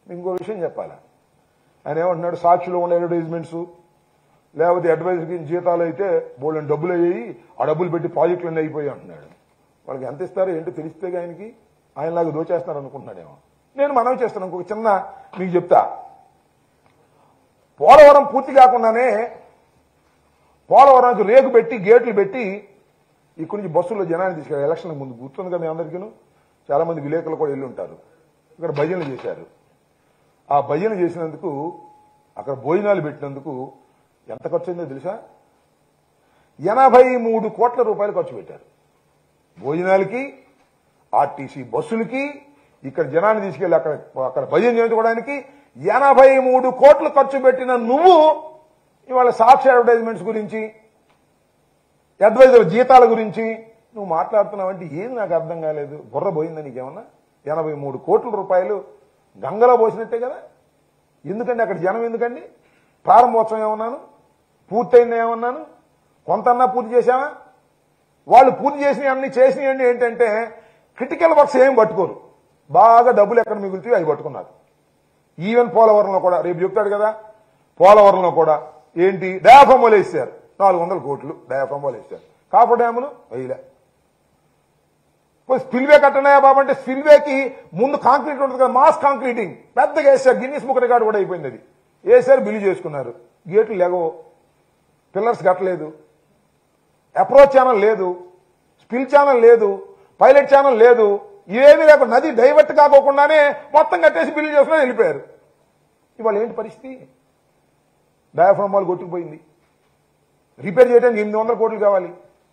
ఇంకో విషయం చెప్పాలా ఆయన ఏమంటున్నాడు సాక్షిలో ఉన్న అడ్వర్టైజ్మెంట్స్ లేకపోతే అడ్వైజర్కి జీతాలు అయితే బోళ్ళని డబ్బులు అయ్యాయి ఆ డబ్బులు పెట్టి ప్రాజెక్టులన్నీ అయిపోయాయి అంటున్నాడు వాళ్ళకి ఎంత ఇస్తారో ఏంటో తెలిస్తే ఆయనకి ఆయనలాగా దోచేస్తారు అనుకుంటున్నాడేమో నేను మనవి చేస్తాను ఇంకొక చిన్న మీకు చెప్తా పోలవరం పూర్తి కాకుండానే పోలవరంకి రేకు పెట్టి గేట్లు పెట్టి ఇక్కడి నుంచి బస్సుల్లో జనాన్ని తీసుకెళ్ళి ఎలక్షన్ ముందు గుర్తుంది కదా మీ అందరికీను చాలా మంది విలేకరులు కూడా వెళ్ళి ఉంటారు ఇక్కడ భజనలు చేశారు ఆ భజన చేసినందుకు అక్కడ భోజనాలు పెట్టినందుకు ఎంత ఖర్చు అయిందో తెలుసా ఎనభై మూడు కోట్ల రూపాయలు ఖర్చు పెట్టారు భోజనాలకి ఆర్టీసీ బస్సులకి ఇక్కడ జనాన్ని తీసుకెళ్లి అక్కడ అక్కడ భజన చేయించుకోవడానికి ఎనభై మూడు కోట్లు ఖర్చు పెట్టిన నువ్వు ఇవాళ సాక్షి అడ్వర్టైజ్మెంట్స్ గురించి అడ్వైజర్ జీతాల గురించి నువ్వు మాట్లాడుతున్నావంటే ఏం నాకు అర్థం కాలేదు బుర్ర పోయిందా నీకేమన్నా ఎనభై మూడు కోట్ల రూపాయలు గంగలో పోసినట్టే కదా ఎందుకండి అక్కడ జనం ఎందుకండి ప్రారంభోత్సవం ఏమన్నాను పూర్తయింది ఏమన్నాను కొంతన్నా పూర్తి చేశామా వాళ్ళు పూర్తి చేసినవి అన్ని చేసినవి ఏంటంటే క్రిటికల్ వర్క్స్ ఏం పట్టుకోరు బాగా డబ్బులు ఎక్కడ మిగులుతాయి అవి పట్టుకున్నారు ఈవెన్ పోలవరంలో కూడా రేపు చెప్తాడు కదా పోలవరంలో కూడా ఏంటి డయాఫామ్ వాళ్ళు వేసారు నాలుగు వందల కోట్లు డయాఫామ్ వాళ్ళు వేసారు కాఫర్ డ్యాములు వేయలే స్పిల్వే కట్టనాయా బాబు అంటే స్పిల్వేకి ముందు కాంక్రీట్ ఉంటుంది కదా మాస్ కాంక్రీటింగ్ పెద్దగా వేసారు గిన్నిస్ బుక్ రికార్డు కూడా అయిపోయింది అది వేసారు బిల్లు చేసుకున్నారు గేట్లు లేగవు పిల్లర్స్ కట్టలేదు అప్రోచ్ ఛానల్ లేదు స్పిల్ ఛానల్ లేదు పైలట్ ఛానల్ లేదు ఇవేమీ లేకుండా నది డైవర్ట్ కాకోకుండానే మొత్తం కట్టేసి బిల్లు చేసుకుని వెళ్ళిపోయారు ఇవాళ ఏంటి పరిస్థితి డయాఫ్రమ్ వాళ్ళు కొట్టుకుపోయింది రిపేర్ చేయడానికి ఎనిమిది వందల కోట్లు కావాలి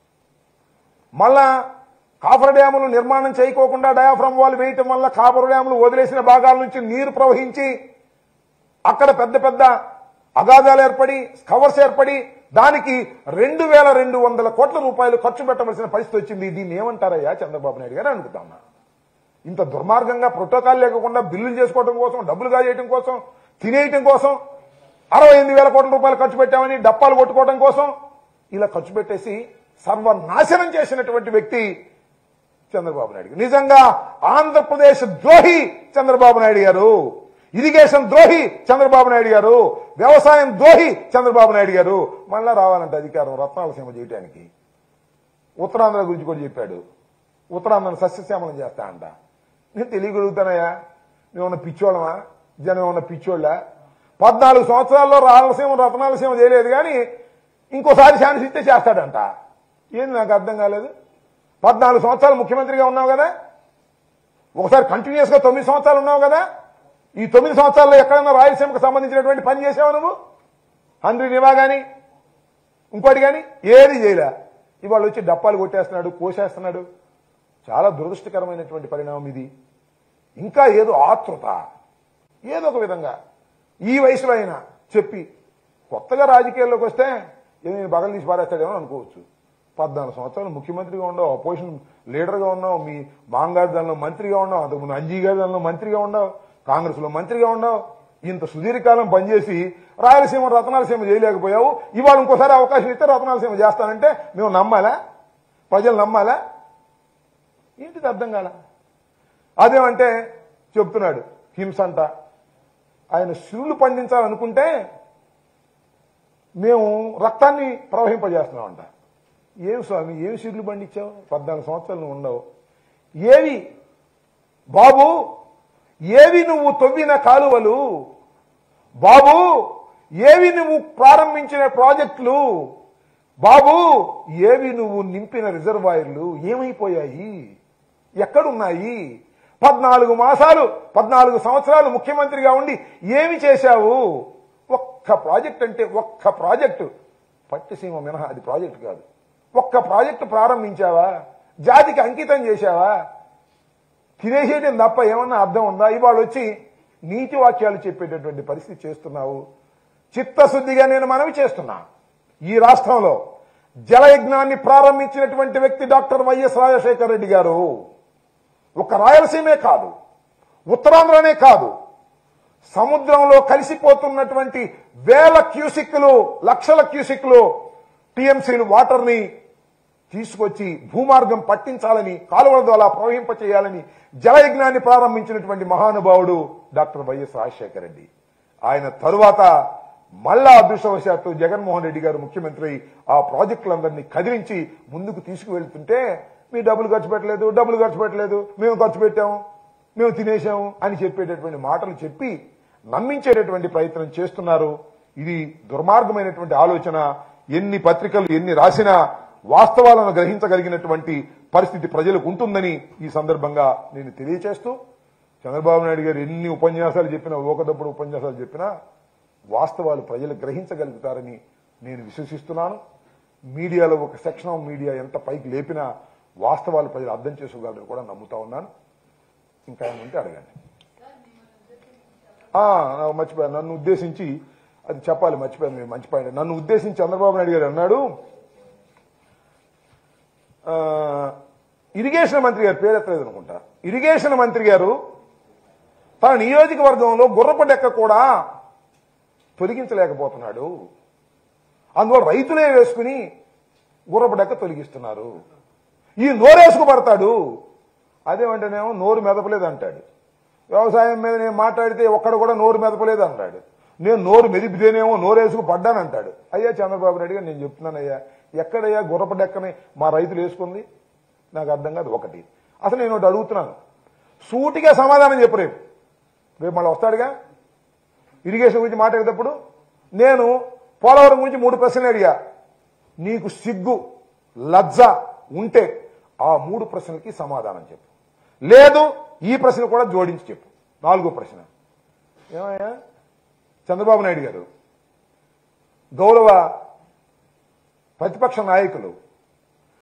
మళ్ళా కాఫర్ డ్యాములు నిర్మాణం చేయకోకుండా డయాఫ్రమ్ వాల్ వేయటం వల్ల కాఫర్ డ్యాములు వదిలేసిన భాగాల నుంచి నీరు ప్రవహించి అక్కడ పెద్ద పెద్ద అగాధాలు ఏర్పడి కవర్స్ ఏర్పడి దానికి రెండు వేల రెండు వందల కోట్ల రూపాయలు ఖర్చు పెట్టవలసిన పరిస్థితి వచ్చింది దీన్ని ఏమంటారయ్యా చంద్రబాబు నాయుడు గారు అనుకుంటా ఉన్నా ఇంత దుర్మార్గంగా ప్రోటోకాల్ లేకుండా బిల్లులు చేసుకోవడం కోసం డబ్బులు కాజేయడం కోసం తినేయటం కోసం అరవై ఎనిమిది వేల కోట్ల రూపాయలు ఖర్చు పెట్టామని డప్పాలు కొట్టుకోవడం కోసం ఇలా ఖర్చు పెట్టేసి సర్వనాశనం చేసినటువంటి వ్యక్తి చంద్రబాబు నాయుడు గారు. నిజంగా ఆంధ్రప్రదేశ్ ద్రోహి చంద్రబాబు నాయుడు గారు ఇరిగేషన్ ద్రోహి చంద్రబాబు నాయుడు గారు వ్యవసాయం ద్రోహి చంద్రబాబు నాయుడు గారు మళ్ళా రావాలంటే అధికారం రత్నాల సీమ చేయడానికి ఉత్తరాంధ్ర గురించి కూడా చెప్పాడు ఉత్తరాంధ్రను సస్యశ్యామలం చేస్తా అంట నేను తెలియగలుగుతానయ్యా మేమన్నా పిచ్చోళ్ళమా జనం ఏమన్నా పిచ్చోళ్ళ పద్నాలుగు సంవత్సరాల్లో రాయలసీమ రత్నాలసీమ చేయలేదు కానీ ఇంకోసారి ఛాన్స్ ఇస్తే చేస్తాడంట ఏంది నాకు అర్థం కాలేదు పద్నాలుగు సంవత్సరాలు ముఖ్యమంత్రిగా ఉన్నావు కదా ఒకసారి కంటిన్యూస్ గా తొమ్మిది సంవత్సరాలు ఉన్నావు కదా ఈ తొమ్మిది సంవత్సరాల్లో ఎక్కడైనా రాయలసీమకు సంబంధించినటువంటి పని చేసావు నువ్వు హండ్రీ నివా గాని ఇంకోటి కానీ ఏది చేయలే ఇవాళ వచ్చి డప్పాలు కొట్టేస్తున్నాడు కోసేస్తున్నాడు చాలా దురదృష్టకరమైనటువంటి పరిణామం ఇది ఇంకా ఏదో ఆతృత ఏదో ఒక విధంగా ఈ వయసులో అయినా చెప్పి కొత్తగా రాజకీయాల్లోకి వస్తే ఏమి బగలు తీసి పారేస్తాడేమో అనుకోవచ్చు పద్నాలుగు సంవత్సరాలు ముఖ్యమంత్రిగా ఉన్నావు అపోజిషన్ లీడర్గా ఉన్నావు మీ మాంగారు దానిలో మంత్రిగా ఉన్నావు అంతకుముందు అంజీ గారి దానిలో మంత్రిగా ఉన్నావు కాంగ్రెస్ లో మంత్రిగా ఉన్నావు ఇంత సుదీర్ఘకాలం పనిచేసి రాయలసీమ రత్నాలసీమ చేయలేకపోయావు ఇవాళ ఇంకోసారి అవకాశం ఇస్తే రత్నాలసీమ చేస్తానంటే మేము నమ్మాలా ప్రజలు నమ్మాలా ఏంటిది అర్థం కాల అదేమంటే చెప్తున్నాడు హింస అంట ఆయన సిరులు పండించాలనుకుంటే మేము రక్తాన్ని ప్రవహింపజేస్తున్నామంట ఏం స్వామి ఏం సిరులు పండించావు పద్నాలుగు సంవత్సరాలు నువ్వు ఉండవు ఏవి బాబు ఏవి నువ్వు తవ్విన కాలువలు బాబు ఏవి నువ్వు ప్రారంభించిన ప్రాజెక్టులు బాబు ఏవి నువ్వు నింపిన రిజర్వాయర్లు ఏమైపోయాయి ఎక్కడున్నాయి పద్నాలుగు మాసాలు పద్నాలుగు సంవత్సరాలు ముఖ్యమంత్రిగా ఉండి ఏమి చేశావు ఒక్క ప్రాజెక్ట్ అంటే ఒక్క ప్రాజెక్టు పట్టిసీమ మినహా అది ప్రాజెక్ట్ కాదు ఒక్క ప్రాజెక్టు ప్రారంభించావా జాతికి అంకితం చేశావా తినేసేయడం తప్ప ఏమన్నా అర్థం ఉందా ఇవాళ వచ్చి నీతి వాక్యాలు చెప్పేటటువంటి పరిస్థితి చేస్తున్నావు చిత్తశుద్ధిగా నేను మనవి చేస్తున్నా ఈ రాష్ట్రంలో జలయజ్ఞాన్ని ప్రారంభించినటువంటి వ్యక్తి డాక్టర్ వైఎస్ రాజశేఖర రెడ్డి గారు ఒక రాయలసీమే కాదు ఉత్తరాంధ్రనే కాదు సముద్రంలో కలిసిపోతున్నటువంటి వేల క్యూసిక్లు లక్షల క్యూసిక్లు టీఎంసీలు వాటర్ని తీసుకొచ్చి భూమార్గం పట్టించాలని కాలువల ద్వారా ప్రవహింప చేయాలని జలయజ్ఞాన్ని ప్రారంభించినటువంటి మహానుభావుడు డాక్టర్ వైఎస్ రాజశేఖర రెడ్డి ఆయన తరువాత మళ్ళా అదృష్టవశాత్తు జగన్మోహన్ రెడ్డి గారు ముఖ్యమంత్రి అయి ఆ ప్రాజెక్టులందరినీ కదిలించి ముందుకు తీసుకువెళ్తుంటే మీ డబ్బులు ఖర్చు పెట్టలేదు డబ్బులు ఖర్చు పెట్టలేదు మేము ఖర్చు పెట్టాము మేము తినేశాము అని చెప్పేటటువంటి మాటలు చెప్పి నమ్మించేటటువంటి ప్రయత్నం చేస్తున్నారు ఇది దుర్మార్గమైనటువంటి ఆలోచన ఎన్ని పత్రికలు ఎన్ని రాసినా వాస్తవాలను గ్రహించగలిగినటువంటి పరిస్థితి ప్రజలకు ఉంటుందని ఈ సందర్భంగా నేను తెలియచేస్తూ చంద్రబాబు నాయుడు గారు ఎన్ని ఉపన్యాసాలు చెప్పినా ఒకదప్పుడు ఉపన్యాసాలు చెప్పినా వాస్తవాలు ప్రజలు గ్రహించగలుగుతారని నేను విశ్వసిస్తున్నాను మీడియాలో ఒక సెక్షన్ ఆఫ్ మీడియా ఎంత పైకి లేపినా వాస్తవాలు ప్రజలు అర్థం చేసుకోగలరని కూడా నమ్ముతా ఉన్నాను ఇంకా ఏమైనా ఉంటే అడగండి ఆ, నాకు మర్చిపోయాను నన్ను ఉద్దేశించి అది చెప్పాలి మర్చిపోయాను మీరు మంచి పాయింట్ నన్ను ఉద్దేశించి చంద్రబాబు నాయుడు గారు అన్నాడు ఆ, ఇరిగేషన్ మంత్రి గారు పేరెత్తలేదు అనుకుంటా ఇరిగేషన్ మంత్రి గారు తన నియోజకవర్గంలో గుర్రపు డెక్క కూడా తొలగించలేకపోతున్నాడు అందువల్ల రైతులే వేసుకుని గుర్రపు డెక్క తొలగిస్తున్నారు ఈ నోరేసుకు పడతాడు అదేమంటేనేమో నోరు మెదపలేదు అంటాడు వ్యవసాయం మీద నేను మాట్లాడితే ఒక్కడు కూడా నోరు మెదపలేదు అంటాడు నేను నోరు మెదిపితేనేమో నోరేసుకు పడ్డాను అంటాడు అయ్యా చంద్రబాబు నాయుడు గారు నేను చెప్తున్నానయ్యా ఎక్కడయ్యా గుర్రపు డెక్కని మా రైతులు వేసుకుంది నాకు అర్థం కాదు ఒకటి అసలు నేను ఒకటి అడుగుతున్నాను సూటిగా సమాధానం చెప్పు రేపు రేపు మళ్ళీ వస్తాడుగా ఇరిగేషన్ గురించి మాట్లాడేటప్పుడు నేను పోలవరం గురించి మూడు ప్రశ్నలు అడిగా నీకు సిగ్గు లజ్జ ఉంటే ఆ మూడు ప్రశ్నలకి సమాధానం చెప్పు లేదు ఈ ప్రశ్న కూడా జోడించి చెప్పు నాలుగో ప్రశ్న ఏమయ్యా చంద్రబాబు నాయుడు గారు గౌరవ ప్రతిపక్ష నాయకులు